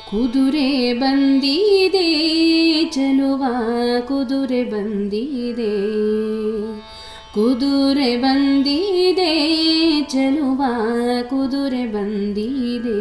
ಕುದುರೆ ಬಂದಿದೆ ಚಲುವ ಕುದುರೆ ಬಂದಿದೆ ಕುದುರೆ ಬಂದಿದೆ ಚಲುವ ಕುದುರೆ ಬಂದಿದೆ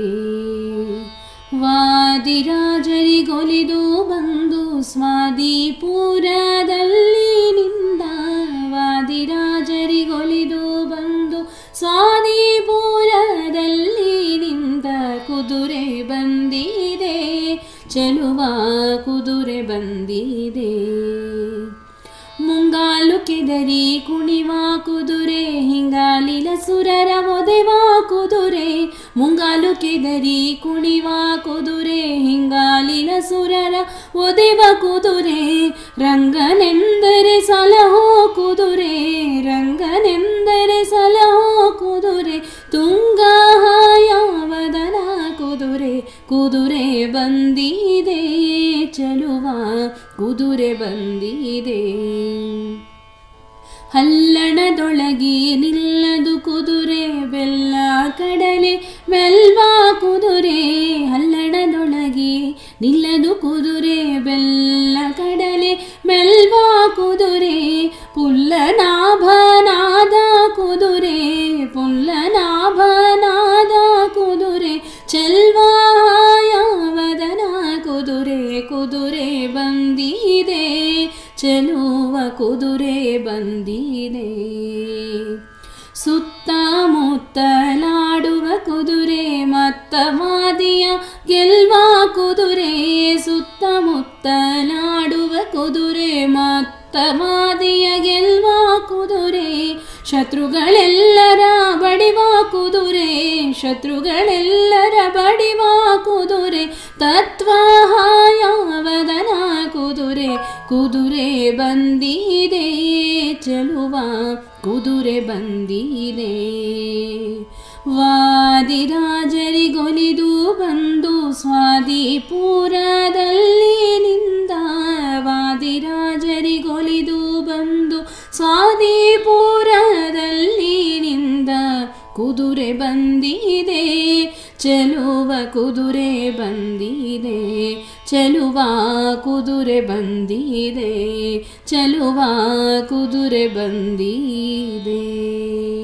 ವಾದಿರಾಜರಿಗೊಲಿದು ಬಂದು ಸ್ವಾದಿಪುರದಲ್ಲಿ ನಿಂದ ವಾದಿರಾಜರಿಗೊಲಿದು ಬಂದು ಸ್ವಾದಿಪುರದಲ್ಲಿ ನಿಂದ ಕುದುರೆ ಬಂದಿದೆ ಚೆಲುವ ಕುದುರೆ ಬಂದಿದೆ ಮುಂಗಾಲು ಕೆದರಿ ಕುಣಿವ ಕುದುರೆ ಹಿಂಗಾಲಿಲ ಸುರರ ಒದೆವ ಕುದುರೆ ಮುಂಗಾಲು ಕೆದರಿ ಕುಣಿವ ಕುದುರೆ ಹಿಂಗಾಲಿನ ಸುರರ ಒದೆವ ಕುದುರೆ ರಂಗನೆಂದರೆ ಸಲಹೋ ಕುದುರೆ ರಂಗನೆಂದರೆ ಸಲಹೋ ಕುದುರೆ ತುಂಗ ಯಾವದನ ಕುದುರೆ ಕುದುರೆ ಬಂದಿದೆ ಚಲುವ ಕುದುರೆ ಬಂದಿದೆ ಹಲ್ಲಣದೊಳಗೆ ನಿಲ್ಲದು ಕುದುರೆ ಬೆಲ್ಲ ಕಡಲೆ ಮೆಲ್ವ ಕುದುರೆ ಹಲ್ಲಣದೊಳಗೆ ನಿಲ್ಲದು ಕುದುರೆ ಬೆಲ್ಲ ಕಡಲೆ ಮೆಲ್ವ ಕುದುರೆ ಪುಲ್ಲನಾಭನಾದ ಕುದುರೆ ಪುಲ್ಲನಾಭನಾದ ಕುದುರೆ ಚೆಲ್ವಾಯವದನ ಕುದುರೆ ಕುದುರೆ ಬಂದಿದೆ ಚೆಲುವ ಕುದುರೆ ಬಂದಿದೆ ಸುತ್ತಮುತ್ತಲಾಡುವ ಕುದುರೆ ಮತ್ತ ಮಾದಿಯ ಗೆಲ್ವ ಕುದುರೆ ಸುತ್ತಮುತ್ತಲಾಡುವ ಕುದುರೆ ಮತ್ತ ಮಾದಿಯ ಗೆಲ್ವ ಕುದುರೆ ಶತ್ರುಗಳೆಲ್ಲರ ಬಡಿವ ಕುದುರೆ ಶತ್ರುಗಳೆಲ್ಲರ ಬಡಿವ ಕುದುರೆ ತತ್ವಹಾಯವದನ ಕುದುರೆ ಕುದುರೆ ಬಂದಿದೆ ಚಲುವ ಕುದುರೆ ಬಂದಿದೆ ವಾದಿರಾಜರಿಗೊಲಿದು ಬಂದು ಸ್ವಾದಿಪುರದಲ್ಲಿ ನಿಂದ ವಾದಿರಾಜರಿಗೊಲಿದು ಬಂದು ಸ್ವಾದಿಪುರದಲ್ಲಿ ನಿಂದ ಕುದುರೆ ಬಂದಿದೆ ಚೆಲುವ ಕುದುರೆ ಬಂದಿದೆ ಚೆಲುವ ಕುದುರೆ ಬಂದಿದೆ ಚೆಲುವ ಕುದುರೆ ಬಂದಿದೆ